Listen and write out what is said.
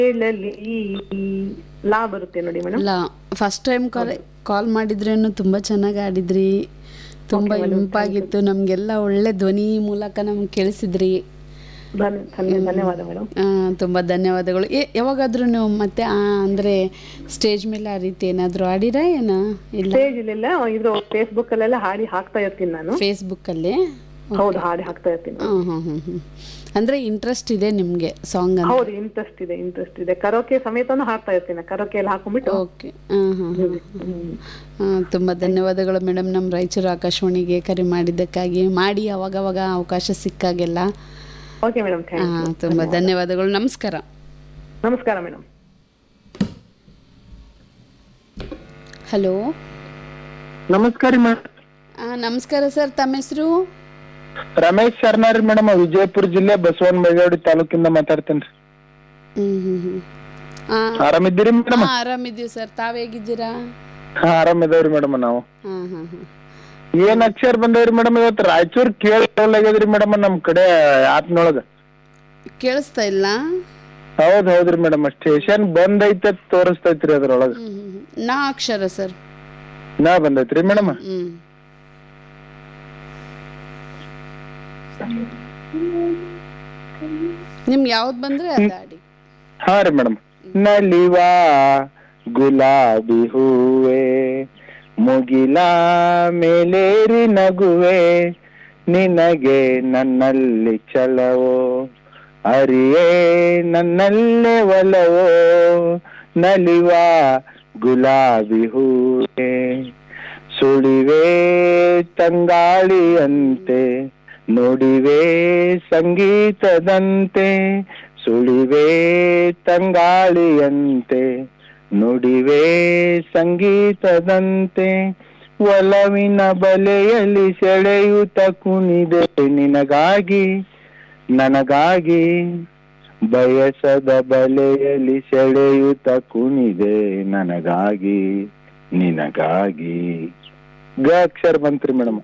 ಹೇಳಲಿ ಲಾ ಬರುತ್ತೆ ನೋಡಿ ಮೇಡಮ್ ಇಲ್ಲ ಫಸ್ಟ್ ಟೈಮ್ ಕಾಲ್ ಕಾಲ್ ಮಾಡಿದ್ರೇನು ತುಂಬ ಚೆನ್ನಾಗಿ ಆಡಿದ್ರಿ ತುಂಬ ಇಂಪಾಗಿತ್ತು ನಮಗೆಲ್ಲ ಒಳ್ಳೆ ಧ್ವನಿ ಮೂಲಕ ನಮ್ಗೆ ಕೇಳಿಸಿದ್ರಿ ಧನ್ಯ- ಧನ್ಯ- ಧನ್ಯವಾದ ಮೇಡಮ್ ಆ, ತುಂಬ ಧನ್ಯವಾದಗಳು ಏ ಯಾವಾಗಾದ್ರೂ ನೀವು ಮತ್ತೆ ಆ, ಅಂದ್ರೆ ಸ್ಟೇಜ್ ಮೇಲೆ ಆ ರೀತಿ ಏನಾದರೂ ಆಡಿರಾ ಏನ ಇಲ್ಲ ಸ್ಟೇಜ್ ಇಲ್ಲೆಲ್ಲ ಇದು ಫೇಸ್ಬುಕ್ ಅಲ್ಲೆಲ್ಲ ಹಾಡಿ ಹಾಕ್ತಾ ಇರ್ತೀನಿ ನಾನು ಫೇಸ್ಬುಕ್ಕಲ್ಲಿ ಹೌದು ಹಾಡಿ ಹಾಕ್ತಾ ಇರ್ತೀನಿ ಹಾಂ ಹಾಂ ಹಾಂ ಹಾಂ ಅಂದರೆ ಇಂಟ್ರೆಸ್ಟ್ ಇದೆ ನಿಮಗೆ ಸಾಂಗ್ ಅಂತ ಹೌದು ಇಂಟ್ರೆಸ್ಟ್ ಇದೆ ಇಂಟ್ರೆಸ್ಟ್ ಇದೆ ಕರೋಕೆ ಸಮೇತನು ಹಾಡ್ತಾ ಇರ್ತೀನಿ ಕರೋಕೆ ಎಲ್ಲ ಹಾಕೊಂಡ್ಬಿಟ್ಟು ಓಕೆ ಹಾಂ ಹಾಂ ಹಾಂ ತುಂಬ ಧನ್ಯವಾದಗಳು ಮೇಡಮ್ ನಮ್ಮ ರಾಯಚೂರು ಆಕಾಶವಾಣಿಗೆ ಕರೆ ಮಾಡಿದ್ದಕ್ಕಾಗಿ ಮಾಡಿ ಅವಾಗವಾಗ ಅವಕಾಶ ಸಿಕ್ಕಾಗೆಲ್ಲ ಓಕೆ ಮೇಡಮ್ ಥ್ಯಾಂಕ್ ಹಾಂ ತುಂಬ ಧನ್ಯವಾದಗಳು ನಮಸ್ಕಾರ ನಮಸ್ಕಾರ ಮೇಡಮ್ ಹಲೋ ನಮಸ್ಕಾರ ಮೇಡಮ್ ನಮಸ್ಕಾರ ಸರ್ ತಮ್ಮ ಹೆಸರು ರಮೇಶ್ ಶರ್ನಾರಿ ಮೇಡಮ್ ವಿಜಯಪುರ ಜಿಲ್ಲೆ ಬಸವನ ಬೈಗೌಡಿ ತಾಲೂಕಿಂದ ಮಾತಾಡ್ತೇನ್ರಿ ಹ್ಞೂ ಹ್ಞೂ ಹ್ಞೂ ಹಾಂ ಆರಾಮಿದ್ದೀರಿ ಮೇಡಮ್ ಆರಾಮಿದ್ದೀವಿ ಸರ್ ತಾವ್ ಹೇಗಿದ್ದೀರಾ ಹಾ ಆರಾಮಿದೇವ್ರಿ ಮೇಡಮ್ ನಾವು ಹಾಂ ಹಾಂ ಹಾಂ ಏನ್ ಅಕ್ಷರ ಬಂದವ್ರಿ ಮೇಡಮ್ ಇವತ್ತು ರಾಯಚೂರ್ ಕೇಳಲಾಗ್ಯದ್ರಿ ಮೇಡಮ್ ನಮ್ ಕಡೆ ಆಪ್ನೊಳಗ ಕೇಳಿಸ್ತಾ ಇಲ್ಲ ಹೌದ್ ಹೌದ್ರಿ ಮೇಡಮ್ ಸ್ಟೇಷನ್ ಬಂದ್ ಐತೆ ಅಂತ ತೋರಿಸ್ತೈತ್ರಿ ಅದ್ರೊಳಗ ಹ್ಞೂ ಹ್ಞೂ ನಾ ಅಕ್ಷರ ಸರ್ ನಾ ಬಂದೈತ್ರಿ ಮೇಡಮ್ ಹ್ಞೂ ನಿಮ್ಗೆ ಯಾವ್ದು ಬಂದ್ರೆ ಅದು ಆಡಿ ಹಾ ರೀ ಮೇಡಮ್ ನಲಿವಾ ಗುಲಾಬಿ ಹೂವೆ ಮುಗಿಲ ಮೇಲೇರಿ ನಗುವೆ ನಿನಗೆ ನನ್ನಲ್ಲಿ ಛಲವೋ ಅರಿಯೇ ನನ್ನಲ್ಲೇ ಒಲವೋ ನಲಿವಾ ಗುಲಾಬಿ ಹೂವೆ ಸುಳಿವೆ ತಂಗಾಳಿಯಂತೆ ನುಡಿವೆ ಸಂಗೀತದಂತೆ ಸುಳಿವೆ ತಂಗಾಳಿಯಂತೆ ನುಡಿವೆ ಸಂಗೀತದಂತೆ ಒಲವಿನ ಬಲೆಯಲ್ಲಿ ಸೆಳೆಯುತ್ತ ಕುಣಿದೆ ನಿನಗಾಗಿ ನನಗಾಗಿ ಬಯಸದ ಬಲೆಯಲ್ಲಿ ಸೆಳೆಯುತ್ತ ಕುಣಿದೆ ನನಗಾಗಿ ನಿನಗಾಗಿ ಗ ಅಕ್ಷರ ಬಂತ್ರಿ ಮೇಡಮ್